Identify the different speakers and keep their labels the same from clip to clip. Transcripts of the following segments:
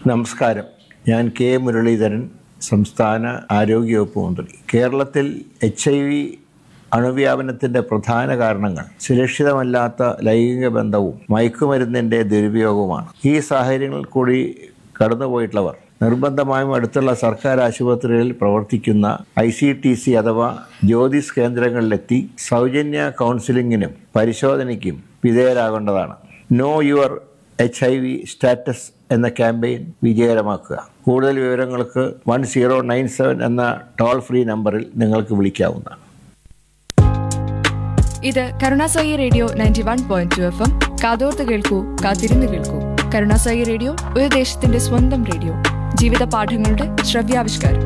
Speaker 1: നമസ്കാരം ഞാൻ കെ മുരളീധരൻ സംസ്ഥാന ആരോഗ്യവകുപ്പ് മന്ത്രി കേരളത്തിൽ എച്ച് ഐ വി അണുവ്യാപനത്തിൻ്റെ പ്രധാന കാരണങ്ങൾ സുരക്ഷിതമല്ലാത്ത ലൈംഗിക ബന്ധവും മയക്കുമരുന്നിൻ്റെ ദുരുപയോഗവുമാണ് ഈ സാഹചര്യങ്ങളിൽ കൂടി കടന്നുപോയിട്ടുള്ളവർ നിർബന്ധമായും അടുത്തുള്ള സർക്കാർ ആശുപത്രികളിൽ പ്രവർത്തിക്കുന്ന ഐ സി ടി സി അഥവാ ജ്യോതിസ് കേന്ദ്രങ്ങളിലെത്തി സൗജന്യ കൗൺസിലിങ്ങിനും പരിശോധനയ്ക്കും വിധേയരാകേണ്ടതാണ് know your H I V status എന്ന ക്യാമ്പയിൻ വിജയകരമാക്കുക കൂടുതൽ വിവരങ്ങൾക്ക് വൺ സീറോ നയൻ സെവൻ എന്ന ടോൾ ഫ്രീ നമ്പറിൽ നിങ്ങൾക്ക് വിളിക്കാവുന്നതാണ്
Speaker 2: ഇത് Karunasai radio ninety one point two F M കാതോർത്ത് കേൾക്കൂ കാത്തിരുന്ന് കേൾക്കൂ കരുണാസായി റേഡിയോ ഒരു ദേശത്തിന്റെ സ്വന്തം റേഡിയോ ജീവിത പാഠങ്ങളുടെ ശ്രവ്യാവിഷ്കാരം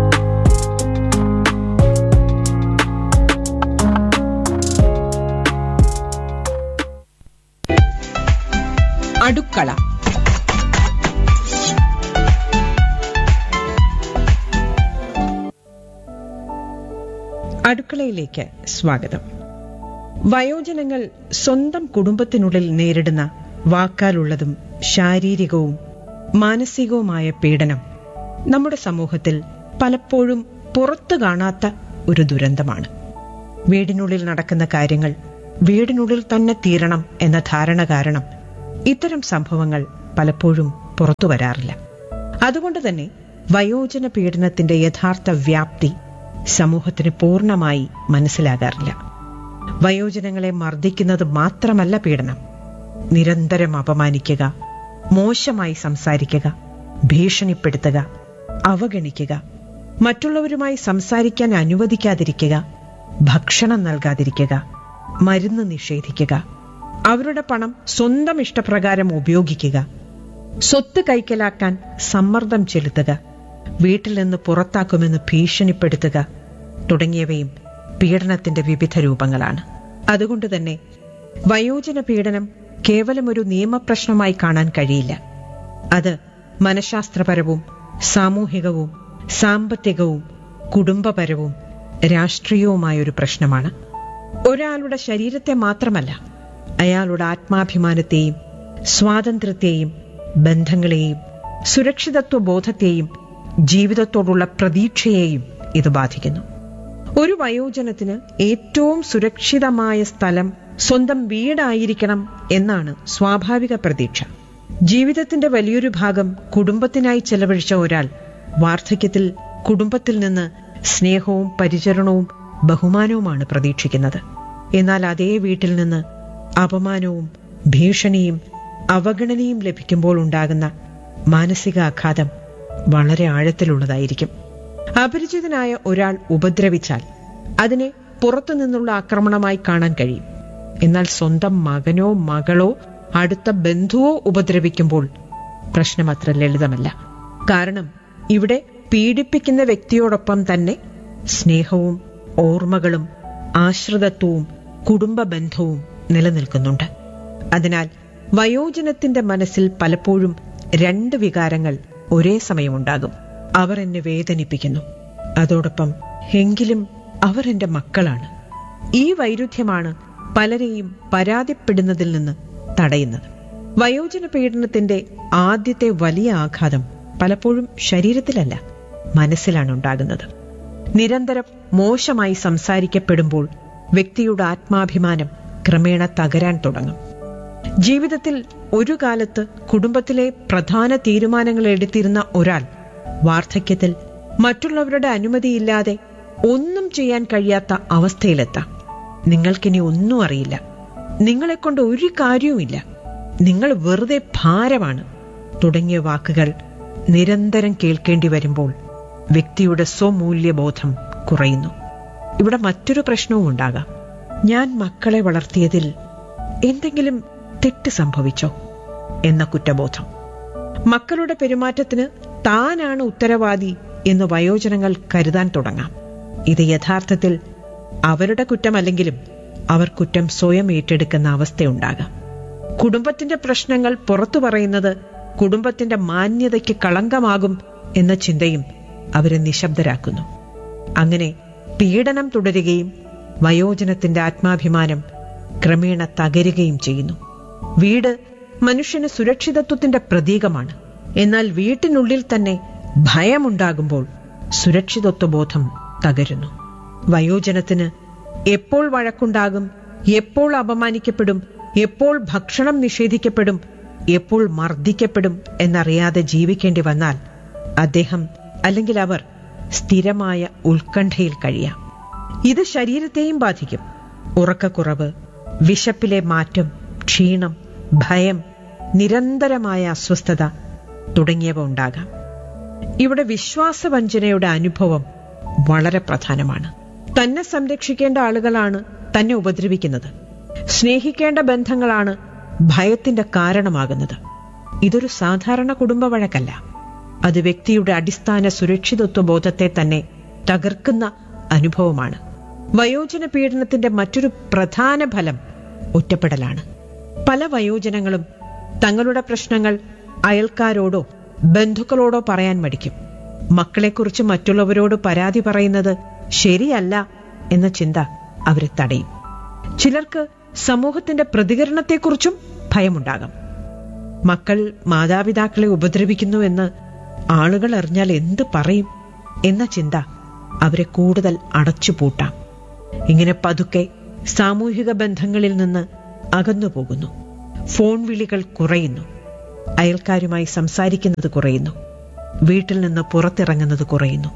Speaker 3: അടുക്കള അടുക്കളയിലേക്ക് സ്വാഗതം വയോജനങ്ങൾ സ്വന്തം കുടുംബത്തിനുള്ളിൽ നേരിടുന്ന വാക്കാലുള്ളതും ശാരീരികവും മാനസികവുമായ പീഡനം നമ്മുടെ സമൂഹത്തിൽ പലപ്പോഴും പുറത്തു കാണാത്ത ഒരു ദുരന്തമാണ് വീടിനുള്ളിൽ നടക്കുന്ന കാര്യങ്ങൾ വീടിനുള്ളിൽ തന്നെ തീരണം എന്ന ധാരണ കാരണം ഇത്തരം സംഭവങ്ങൾ പലപ്പോഴും പുറത്തു വരാറില്ല അതുകൊണ്ട് തന്നെ വയോജന പീഡനത്തിന്റെ യഥാർത്ഥ വ്യാപ്തി സമൂഹത്തിന് പൂർണ്ണമായി മനസ്സിലാകാറില്ല വയോജനങ്ങളെ മർദ്ദിക്കുന്നത് മാത്രമല്ല പീഡനം നിരന്തരം അപമാനിക്കുക മോശമായി സംസാരിക്കുക ഭീഷണിപ്പെടുത്തുക അവഗണിക്കുക മറ്റുള്ളവരുമായി സംസാരിക്കാൻ അനുവദിക്കാതിരിക്കുക ഭക്ഷണം നൽകാതിരിക്കുക മരുന്ന് നിഷേധിക്കുക അവരുടെ പണം സ്വന്തം ഇഷ്ടപ്രകാരം ഉപയോഗിക്കുക സ്വത്ത് കൈക്കലാക്കാൻ സമ്മർദ്ദം ചെലുത്തുക വീട്ടിൽ നിന്ന് പുറത്താക്കുമെന്ന് ഭീഷണിപ്പെടുത്തുക തുടങ്ങിയവയും പീഡനത്തിന്റെ വിവിധ രൂപങ്ങളാണ് അതുകൊണ്ട് തന്നെ വയോജന പീഡനം കേവലം ഒരു നിയമപ്രശ്നമായി കാണാൻ കഴിയില്ല അത് മനഃശാസ്ത്രപരവും സാമൂഹികവും സാമ്പത്തികവും കുടുംബപരവും രാഷ്ട്രീയവുമായ ഒരു പ്രശ്നമാണ് ഒരാളുടെ ശരീരത്തെ മാത്രമല്ല അയാളുടെ ആത്മാഭിമാനത്തെയും സ്വാതന്ത്ര്യത്തെയും ബന്ധങ്ങളെയും സുരക്ഷിതത്വ ബോധത്തെയും ജീവിതത്തോടുള്ള പ്രതീക്ഷയെയും ഇത് ബാധിക്കുന്നു ഒരു വയോജനത്തിന് ഏറ്റവും സുരക്ഷിതമായ സ്ഥലം സ്വന്തം വീടായിരിക്കണം എന്നാണ് സ്വാഭാവിക പ്രതീക്ഷ ജീവിതത്തിന്റെ വലിയൊരു ഭാഗം കുടുംബത്തിനായി ചെലവഴിച്ച ഒരാൾ വാർദ്ധക്യത്തിൽ കുടുംബത്തിൽ നിന്ന് സ്നേഹവും പരിചരണവും ബഹുമാനവുമാണ് പ്രതീക്ഷിക്കുന്നത് എന്നാൽ അതേ വീട്ടിൽ നിന്ന് അപമാനവും ഭീഷണിയും അവഗണനയും ലഭിക്കുമ്പോൾ ഉണ്ടാകുന്ന മാനസികാഘാതം വളരെ ആഴത്തിലുള്ളതായിരിക്കും അപരിചിതനായ ഒരാൾ ഉപദ്രവിച്ചാൽ അതിനെ പുറത്തുനിന്നുള്ള ആക്രമണമായി കാണാൻ കഴിയും എന്നാൽ സ്വന്തം മകനോ മകളോ അടുത്ത ബന്ധുവോ ഉപദ്രവിക്കുമ്പോൾ പ്രശ്നം അത്ര ലളിതമല്ല കാരണം ഇവിടെ പീഡിപ്പിക്കുന്ന വ്യക്തിയോടൊപ്പം തന്നെ സ്നേഹവും ഓർമ്മകളും ആശ്രിതത്വവും കുടുംബ ബന്ധവും നിലനിൽക്കുന്നുണ്ട് അതിനാൽ വയോജനത്തിന്റെ മനസ്സിൽ പലപ്പോഴും രണ്ട് വികാരങ്ങൾ ഒരേ സമയമുണ്ടാകും അവർ എന്നെ വേദനിപ്പിക്കുന്നു അതോടൊപ്പം എങ്കിലും അവർ എന്റെ മക്കളാണ് ഈ വൈരുദ്ധ്യമാണ് പലരെയും പരാതിപ്പെടുന്നതിൽ നിന്ന് തടയുന്നത് വയോജന പീഡനത്തിന്റെ ആദ്യത്തെ വലിയ ആഘാതം പലപ്പോഴും ശരീരത്തിലല്ല മനസ്സിലാണ് ഉണ്ടാകുന്നത് നിരന്തരം മോശമായി സംസാരിക്കപ്പെടുമ്പോൾ വ്യക്തിയുടെ ആത്മാഭിമാനം ക്രമേണ തകരാൻ തുടങ്ങും ജീവിതത്തിൽ ഒരു കാലത്ത് കുടുംബത്തിലെ പ്രധാന തീരുമാനങ്ങൾ എടുത്തിരുന്ന ഒരാൾ വാർദ്ധക്യത്തിൽ മറ്റുള്ളവരുടെ അനുമതിയില്ലാതെ ഒന്നും ചെയ്യാൻ കഴിയാത്ത അവസ്ഥയിലെത്താം നിങ്ങൾക്കിനി ഒന്നും അറിയില്ല നിങ്ങളെക്കൊണ്ട് ഒരു കാര്യവുമില്ല നിങ്ങൾ വെറുതെ ഭാരമാണ് തുടങ്ങിയ വാക്കുകൾ നിരന്തരം കേൾക്കേണ്ടി വരുമ്പോൾ വ്യക്തിയുടെ സ്വമൂല്യബോധം കുറയുന്നു ഇവിടെ മറ്റൊരു പ്രശ്നവും ഉണ്ടാകാം ഞാൻ മക്കളെ വളർത്തിയതിൽ എന്തെങ്കിലും തെറ്റ് സംഭവിച്ചോ എന്ന കുറ്റബോധം മക്കളുടെ പെരുമാറ്റത്തിന് താനാണ് ഉത്തരവാദി എന്ന് വയോജനങ്ങൾ കരുതാൻ തുടങ്ങാം ഇത് യഥാർത്ഥത്തിൽ അവരുടെ കുറ്റമല്ലെങ്കിലും അവർ കുറ്റം സ്വയം ഏറ്റെടുക്കുന്ന അവസ്ഥയുണ്ടാകാം കുടുംബത്തിന്റെ പ്രശ്നങ്ങൾ പുറത്തു പറയുന്നത് കുടുംബത്തിന്റെ മാന്യതയ്ക്ക് കളങ്കമാകും എന്ന ചിന്തയും അവരെ നിശബ്ദരാക്കുന്നു അങ്ങനെ പീഡനം തുടരുകയും വയോജനത്തിന്റെ ആത്മാഭിമാനം ക്രമേണ തകരുകയും ചെയ്യുന്നു വീട് മനുഷ്യന് സുരക്ഷിതത്വത്തിന്റെ പ്രതീകമാണ് എന്നാൽ വീട്ടിനുള്ളിൽ തന്നെ ഭയമുണ്ടാകുമ്പോൾ സുരക്ഷിതത്വബോധം തകരുന്നു വയോജനത്തിന് എപ്പോൾ വഴക്കുണ്ടാകും എപ്പോൾ അപമാനിക്കപ്പെടും എപ്പോൾ ഭക്ഷണം നിഷേധിക്കപ്പെടും എപ്പോൾ മർദ്ദിക്കപ്പെടും എന്നറിയാതെ ജീവിക്കേണ്ടി വന്നാൽ അദ്ദേഹം അല്ലെങ്കിൽ അവർ സ്ഥിരമായ ഉത്കണ്ഠയിൽ കഴിയാം ഇത് ശരീരത്തെയും ബാധിക്കും ഉറക്കക്കുറവ് വിശപ്പിലെ മാറ്റം ക്ഷീണം ഭയം നിരന്തരമായ അസ്വസ്ഥത തുടങ്ങിയവ ഉണ്ടാകാം ഇവിടെ വിശ്വാസവഞ്ചനയുടെ അനുഭവം വളരെ പ്രധാനമാണ് തന്നെ സംരക്ഷിക്കേണ്ട ആളുകളാണ് തന്നെ ഉപദ്രവിക്കുന്നത് സ്നേഹിക്കേണ്ട ബന്ധങ്ങളാണ് ഭയത്തിന്റെ കാരണമാകുന്നത് ഇതൊരു സാധാരണ കുടുംബ വഴക്കല്ല അത് വ്യക്തിയുടെ അടിസ്ഥാന സുരക്ഷിതത്വ ബോധത്തെ തന്നെ തകർക്കുന്ന അനുഭവമാണ് വയോജന പീഡനത്തിന്റെ മറ്റൊരു പ്രധാന ഫലം ഒറ്റപ്പെടലാണ് പല വയോജനങ്ങളും തങ്ങളുടെ പ്രശ്നങ്ങൾ അയൽക്കാരോടോ ബന്ധുക്കളോടോ പറയാൻ മടിക്കും മക്കളെക്കുറിച്ച് മറ്റുള്ളവരോട് പരാതി പറയുന്നത് ശരിയല്ല എന്ന ചിന്ത അവരെ തടയും ചിലർക്ക് സമൂഹത്തിന്റെ പ്രതികരണത്തെക്കുറിച്ചും ഭയമുണ്ടാകാം മക്കൾ മാതാപിതാക്കളെ ഉപദ്രവിക്കുന്നുവെന്ന് ആളുകൾ അറിഞ്ഞാൽ എന്ത് പറയും എന്ന ചിന്ത അവരെ കൂടുതൽ അടച്ചുപൂട്ടാം ഇങ്ങനെ പതുക്കെ സാമൂഹിക ബന്ധങ്ങളിൽ നിന്ന് അകന്നു പോകുന്നു ഫോൺ വിളികൾ കുറയുന്നു അയൽക്കാരുമായി സംസാരിക്കുന്നത് കുറയുന്നു വീട്ടിൽ നിന്ന് പുറത്തിറങ്ങുന്നത് കുറയുന്നു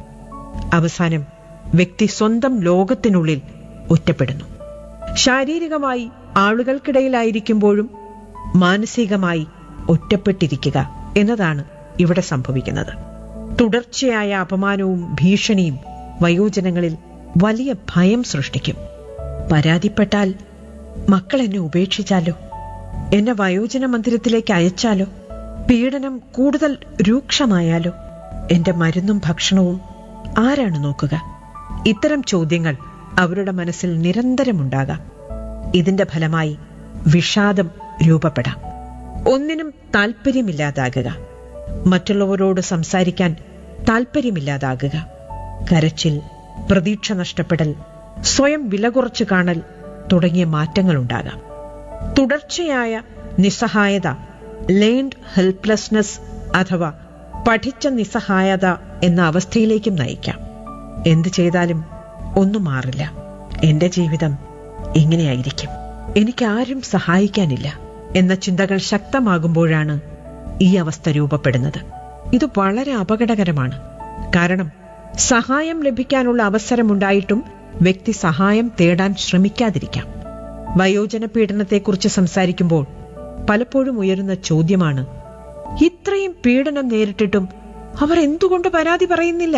Speaker 3: അവസാനം വ്യക്തി സ്വന്തം ലോകത്തിനുള്ളിൽ ഒറ്റപ്പെടുന്നു ശാരീരികമായി ആളുകൾക്കിടയിലായിരിക്കുമ്പോഴും മാനസികമായി ഒറ്റപ്പെട്ടിരിക്കുക എന്നതാണ് ഇവിടെ സംഭവിക്കുന്നത് തുടർച്ചയായ അപമാനവും ഭീഷണിയും വയോജനങ്ങളിൽ വലിയ ഭയം സൃഷ്ടിക്കും പരാതിപ്പെട്ടാൽ മക്കൾ എന്നെ ഉപേക്ഷിച്ചാലോ എന്നെ വയോജന മന്ദിരത്തിലേക്ക് അയച്ചാലോ പീഡനം കൂടുതൽ രൂക്ഷമായാലോ എന്റെ മരുന്നും ഭക്ഷണവും ആരാണ് നോക്കുക ഇത്തരം ചോദ്യങ്ങൾ അവരുടെ മനസ്സിൽ നിരന്തരമുണ്ടാകാം ഇതിന്റെ ഫലമായി വിഷാദം രൂപപ്പെടാം ഒന്നിനും താല്പര്യമില്ലാതാകുക മറ്റുള്ളവരോട് സംസാരിക്കാൻ താല്പര്യമില്ലാതാകുക കരച്ചിൽ പ്രതീക്ഷ നഷ്ടപ്പെടൽ സ്വയം വില കുറച്ചു കാണൽ തുടങ്ങിയ മാറ്റങ്ങളുണ്ടാകാം തുടർച്ചയായ നിസ്സഹായത ലേൺഡ് ഹെൽപ്ലെസ്നെസ് അഥവാ പഠിച്ച നിസ്സഹായത എന്ന അവസ്ഥയിലേക്കും നയിക്കാം എന്തു ചെയ്താലും ഒന്നും മാറില്ല എന്റെ ജീവിതം ഇങ്ങനെയായിരിക്കും എനിക്ക് ആരും സഹായിക്കാനില്ല എന്ന ചിന്തകൾ ശക്തമാകുമ്പോഴാണ് ഈ അവസ്ഥ രൂപപ്പെടുന്നത് ഇത് വളരെ അപകടകരമാണ് കാരണം സഹായം ലഭിക്കാനുള്ള അവസരമുണ്ടായിട്ടും വ്യക്തി സഹായം തേടാൻ ശ്രമിക്കാതിരിക്കാം വയോജന പീഡനത്തെക്കുറിച്ച് സംസാരിക്കുമ്പോൾ പലപ്പോഴും ഉയരുന്ന ചോദ്യമാണ് ഇത്രയും പീഡനം നേരിട്ടിട്ടും അവർ എന്തുകൊണ്ട് പരാതി പറയുന്നില്ല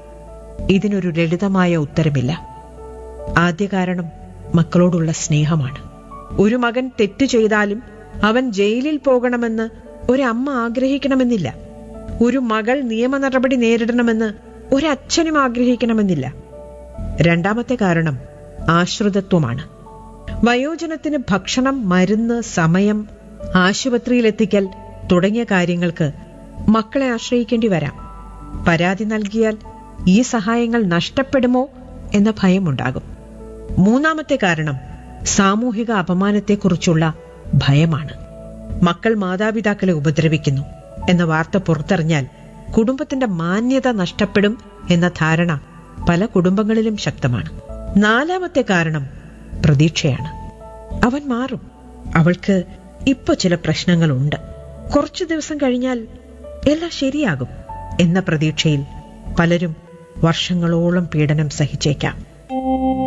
Speaker 3: ഇതിനൊരു ലളിതമായ ഉത്തരമില്ല ആദ്യ കാരണം മക്കളോടുള്ള സ്നേഹമാണ് ഒരു മകൻ തെറ്റു ചെയ്താലും അവൻ ജയിലിൽ പോകണമെന്ന് ഒരമ്മ ആഗ്രഹിക്കണമെന്നില്ല ഒരു മകൾ നിയമ നടപടി നേരിടണമെന്ന് ഒരച്ഛനും ആഗ്രഹിക്കണമെന്നില്ല രണ്ടാമത്തെ കാരണം ആശ്രിതത്വമാണ് വയോജനത്തിന് ഭക്ഷണം മരുന്ന് സമയം ആശുപത്രിയിലെത്തിക്കൽ തുടങ്ങിയ കാര്യങ്ങൾക്ക് മക്കളെ ആശ്രയിക്കേണ്ടി വരാം പരാതി നൽകിയാൽ ഈ സഹായങ്ങൾ നഷ്ടപ്പെടുമോ എന്ന ഭയമുണ്ടാകും മൂന്നാമത്തെ കാരണം സാമൂഹിക അപമാനത്തെക്കുറിച്ചുള്ള ഭയമാണ് മക്കൾ മാതാപിതാക്കളെ ഉപദ്രവിക്കുന്നു എന്ന വാർത്ത പുറത്തറിഞ്ഞാൽ കുടുംബത്തിന്റെ മാന്യത നഷ്ടപ്പെടും എന്ന ധാരണ പല കുടുംബങ്ങളിലും ശക്തമാണ് നാലാമത്തെ കാരണം പ്രതീക്ഷയാണ് അവൻ മാറും അവൾക്ക് ഇപ്പൊ ചില പ്രശ്നങ്ങളുണ്ട് കുറച്ചു ദിവസം കഴിഞ്ഞാൽ എല്ലാം ശരിയാകും എന്ന പ്രതീക്ഷയിൽ പലരും വർഷങ്ങളോളം പീഡനം സഹിച്ചേക്കാം